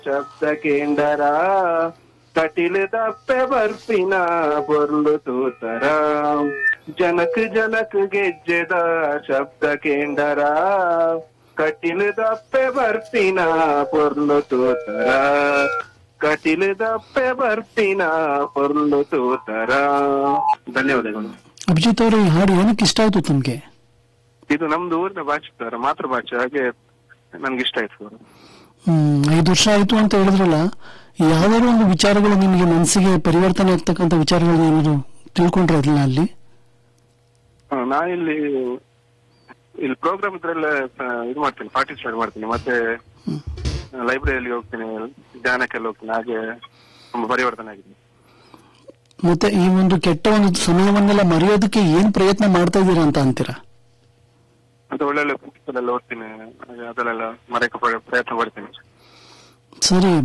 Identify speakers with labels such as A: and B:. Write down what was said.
A: ಶಬ್ದ ಕೇಂದರ ಕಟಿಲು ದಪ್ಪೆ ಬರ್ಪಿನ ಪೊರ್ಲು ತೂತರ ಜನಕ್ ಜನಕ್ ಗೆಜ್ಜೆದ ಶಬ್ದ ಕೇಂದರ ಕಟಿಲು ದಪ್ಪೆ ಬರ್ಪಿನ ಪೊರ್ಲು ತೂತರ ಕಟಿಲು ದಪ್ಪೆ ಬರ್ಪಿನ ಪೊರ್ಲು ತೂತರ ಧನ್ಯವಾದಗಳು
B: ಅಭಿಜಿತ್ ಅವರೇ ಈ ಹಾಡು ಏನಕ್ಕೆ ಇಷ್ಟ ಆಯ್ತು ತಮ್ಗೆ
A: ಇದು ನಮ್ದು ಊರಿನ ಭಾಷೆ ಸರ್ ಮಾತೃಭಾಷೆ ಹಾಗೆ ನನ್ಗೆ ಇಷ್ಟ ಆಯ್ತು ಸರ್
B: ಹ್ಮ್ ಐದು ವರ್ಷ ಆಯ್ತು ಅಂತ ಹೇಳಿದ್ರಲ್ಲ ಯಾವ್ದಾದ್ರು ಒಂದು ವಿಚಾರಗಳು ನಿಮಗೆ ಮನಸ್ಸಿಗೆ ಪರಿವರ್ತನೆ ಆಗ್ತಕ್ಕಂಥ ವಿಚಾರಗಳು ಏನಾದ್ರು ತಿಳ್ಕೊಂಡ್ರೆ ಅದನ್ನ ಅಲ್ಲಿ
A: ಹಾ, ನಾನಿಲ್ಲಿ ಇಲ್ಲಿ ಪ್ರೋಗ್ರಾಮ್ ಇದ್ರೆಲ್ಲ ಆ, ಇದು ಮಾಡ್ತೀನಿ ಪಾರ್ಟಿಸಿಪೇಟ್ ಮಾಡ್ತೀನಿ ಮತ್ತೆ ಲೈಬ್ರರಿಯಲ್ಲಿ ಹೋಗ್ತೀನಿ ಧ್ಯಾನಕ್ಕೆಲ್ಲ ಹೋಗ್ತೀನಿ ಹಾಗೆ ತುಂಬಾ ಪರಿವರ್ತನೆ ಆಗಿದೆ
B: ಮತ್ತೆ ಈ ಒಂದು ಕೆಟ್ಟ ಒಂದು ಸಮಯವನ್ನೆಲ್ಲ ಮರೆಯೋದಕ್ಕೆ ಏನ್ ಪ್ರಯತ್ನ ಮಾಡ್ತಾ ಇದ್ದೀರಾ ಅಂತ ಅಂತೀರಾ
A: ಮತ್ತೆ ಒಳ್ಳೊಳ್ಳೆ ಪುಸ್ತಕಗಳೆಲ್ಲ ಓದ್ತೀನಿ ಹಾಗೆ ಅದನ್ನೆಲ್ಲ ಮರೆಯಕ್ಕೆ ಪ್ರಯತ್ನ ಪಡ್ತೀನಿ
B: ಸರಿ